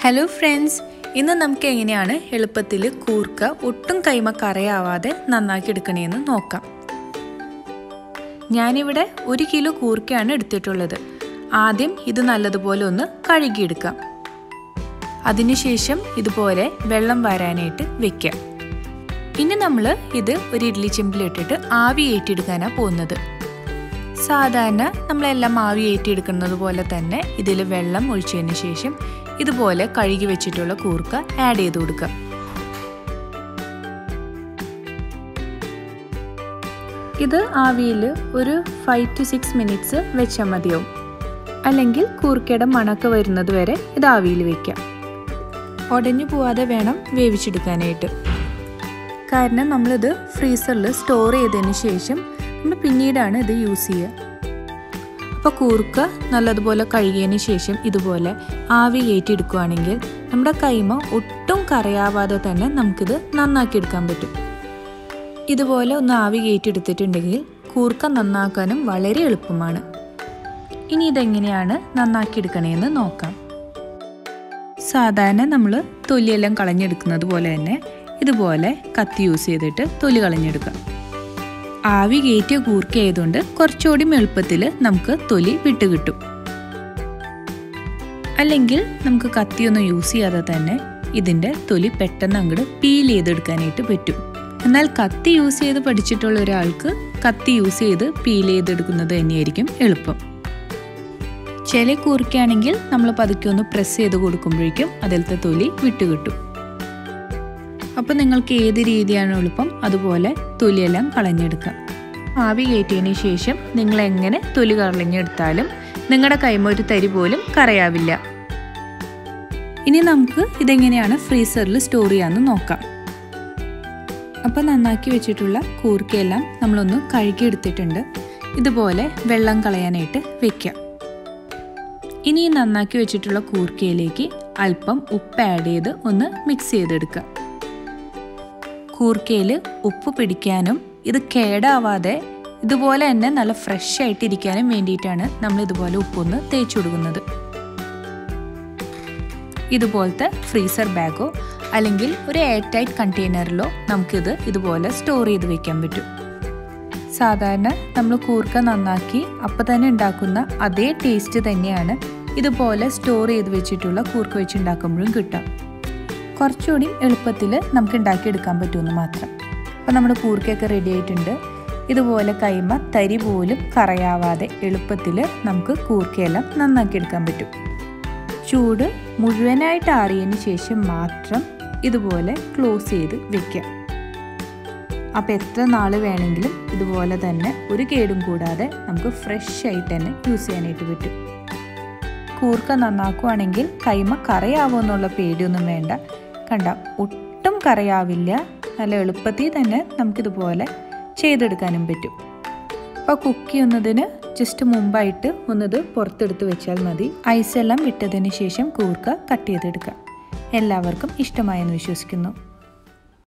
hello friends ഇന്ന് നമുക്ക് എങ്ങനെയാണ് എളുപ്പത്തിൽ കൂർക്ക ഒട്ടും കൈമ കറയാവാതെ നന്നാക്കി എടുക്കണേന്ന് നോക്കാം ഞാനിവിടെ ഒരു കിലോ കൂർക്കയാണ് എടുത്തിട്ടുള്ളത് ആദ്യം ഇത് നല്ലതുപോലെ ഒന്ന് കഴുകിയെടുക്കാം അതിനുശേഷം ഇതുപോലെ വെള്ളം വരാനായിട്ട് വെക്കാം ഇനി നമ്മൾ ഇത് ഒരു ഇഡ്ലി ചെമ്പിലിട്ടിട്ട് ആവി ഏറ്റിയെടുക്കാനാണ് പോകുന്നത് സാധാരണ നമ്മളെല്ലാം ആവി ഏറ്റിയെടുക്കുന്നത് പോലെ തന്നെ ഇതിൽ വെള്ളം ഒഴിച്ചതിന് ശേഷം ഇതുപോലെ കഴുകി വെച്ചിട്ടുള്ള കൂർക്ക ആഡ് ചെയ്ത് കൊടുക്കുക ഇത് ആവിയിൽ ഒരു ഫൈവ് ടു സിക്സ് മിനിറ്റ്സ് വെച്ചാൽ മതിയാവും അല്ലെങ്കിൽ കൂർക്കയുടെ മണക്ക വരുന്നത് വരെ ഇത് ആവിയിൽ വെക്കാം ഉടഞ്ഞു പോവാതെ വേണം വേവിച്ചെടുക്കാനായിട്ട് കാരണം നമ്മളിത് ഫ്രീസറിൽ സ്റ്റോർ ചെയ്തതിന് ശേഷം നമ്മൾ പിന്നീടാണ് ഇത് യൂസ് ചെയ്യുക അപ്പോൾ കൂർക്ക നല്ലതുപോലെ കഴുകിയതിന് ശേഷം ഇതുപോലെ ആവി കയറ്റിയെടുക്കുകയാണെങ്കിൽ നമ്മുടെ കൈമ ഒട്ടും കറയാവാതെ തന്നെ നമുക്കിത് നന്നാക്കി എടുക്കാൻ പറ്റും ഇതുപോലെ ഒന്ന് ആവി കയറ്റിയെടുത്തിട്ടുണ്ടെങ്കിൽ കൂർക്ക നന്നാക്കാനും വളരെ എളുപ്പമാണ് ഇനി ഇതെങ്ങനെയാണ് നന്നാക്കിയെടുക്കണേന്ന് നോക്കാം സാധാരണ നമ്മൾ തൊലിയെല്ലാം കളഞ്ഞെടുക്കുന്നത് പോലെ തന്നെ ഇതുപോലെ കത്തി യൂസ് ചെയ്തിട്ട് തൊലി കളഞ്ഞെടുക്കാം ആവി കയറ്റിയ കൂർക്ക ആയതുകൊണ്ട് കുറച്ചുകൂടി എളുപ്പത്തിൽ നമുക്ക് തൊലി വിട്ടുകിട്ടും അല്ലെങ്കിൽ നമുക്ക് കത്തിയൊന്നും യൂസ് ചെയ്യാതെ തന്നെ ഇതിൻ്റെ തൊലി പെട്ടെന്ന് അങ്ങോട്ട് പീൽ ചെയ്തെടുക്കാനായിട്ട് പറ്റും എന്നാൽ കത്തി യൂസ് ചെയ്ത് പഠിച്ചിട്ടുള്ള ഒരാൾക്ക് കത്തി യൂസ് ചെയ്ത് പീൽ ചെയ്തെടുക്കുന്നത് തന്നെയായിരിക്കും എളുപ്പം ചില കൂർക്കയാണെങ്കിൽ നമ്മൾ പതുക്കെ ഒന്ന് പ്രസ് ചെയ്ത് കൊടുക്കുമ്പോഴേക്കും അതിലത്തെ തൊലി വിട്ടുകിട്ടും അപ്പോൾ നിങ്ങൾക്ക് ഏത് രീതിയാണ് എളുപ്പം അതുപോലെ തൊലിയെല്ലാം കളഞ്ഞെടുക്കുക ആവി കയറ്റിയതിന് ശേഷം നിങ്ങൾ എങ്ങനെ തൊലി കളഞ്ഞെടുത്താലും നിങ്ങളുടെ കൈമ ഒരു തരി പോലും കറയാവില്ല ഇനി നമുക്ക് ഇതെങ്ങനെയാണ് ഫ്രീസറിൽ സ്റ്റോർ ചെയ്യാമെന്ന് നോക്കാം അപ്പോൾ നന്നാക്കി വെച്ചിട്ടുള്ള കൂർക്കയെല്ലാം നമ്മളൊന്ന് കഴുകിയെടുത്തിട്ടുണ്ട് ഇതുപോലെ വെള്ളം കളയാനായിട്ട് വെക്കാം ഇനി ഈ നന്നാക്കി വെച്ചിട്ടുള്ള കൂർക്കയിലേക്ക് അല്പം ഉപ്പ് ആഡ് ചെയ്ത് ഒന്ന് മിക്സ് ചെയ്തെടുക്കുക കൂർക്കയിൽ ഉപ്പ് പിടിക്കാനും ഇത് കേടാവാതെ ഇതുപോലെ തന്നെ നല്ല ഫ്രഷ് ആയിട്ട് ഇരിക്കാനും വേണ്ടിയിട്ടാണ് നമ്മൾ ഇതുപോലെ ഉപ്പൊന്ന് തേച്ച് കൊടുക്കുന്നത് ഇതുപോലത്തെ ഫ്രീസർ ബാഗോ അല്ലെങ്കിൽ ഒരു എയർ ടൈറ്റ് കണ്ടെയ്നറിലോ നമുക്കിത് ഇതുപോലെ സ്റ്റോർ ചെയ്ത് വെക്കാൻ പറ്റും സാധാരണ നമ്മൾ കൂർക്ക നന്നാക്കി അപ്പം തന്നെ ഉണ്ടാക്കുന്ന അതേ ടേസ്റ്റ് തന്നെയാണ് ഇതുപോലെ സ്റ്റോർ ചെയ്ത് വെച്ചിട്ടുള്ള കൂർക്ക വെച്ച് ഉണ്ടാക്കുമ്പോഴും കിട്ടുക കുറച്ചുകൂടി എളുപ്പത്തിൽ നമുക്ക് ഉണ്ടാക്കിയെടുക്കാൻ പറ്റുമെന്ന് മാത്രം അപ്പോൾ നമ്മുടെ കൂർക്കയൊക്കെ റെഡി ആയിട്ടുണ്ട് ഇതുപോലെ കൈമ തരി പോലും കറയാവാതെ എളുപ്പത്തിൽ നമുക്ക് കൂർക്കയെല്ലാം നന്നാക്കിയെടുക്കാൻ പറ്റും ചൂട് മുഴുവനായിട്ട് ആറിയതിന് ശേഷം മാത്രം ഇതുപോലെ ക്ലോസ് ചെയ്ത് വെക്കാം അപ്പോൾ എത്ര നാൾ വേണമെങ്കിലും ഇതുപോലെ തന്നെ ഒരു കേടും കൂടാതെ നമുക്ക് ഫ്രഷ് ആയിട്ട് തന്നെ യൂസ് ചെയ്യാനായിട്ട് പറ്റും കൂർക്ക നന്നാക്കുവാണെങ്കിൽ കൈമ കറയാവോ എന്നുള്ള പേടിയൊന്നും വേണ്ട കണ്ട ഒട്ടും കറയാവില്ല നല്ല എളുപ്പത്തിൽ തന്നെ നമുക്കിതുപോലെ ചെയ്തെടുക്കാനും പറ്റും അപ്പോൾ കുക്ക് ചെയ്യുന്നതിന് ജസ്റ്റ് മുമ്പായിട്ട് ഒന്നത് പുറത്തെടുത്ത് വെച്ചാൽ മതി ഐസെല്ലാം വിട്ടതിന് ശേഷം കൂർക്ക കട്ട് ചെയ്തെടുക്കാം എല്ലാവർക്കും ഇഷ്ടമായെന്ന് വിശ്വസിക്കുന്നു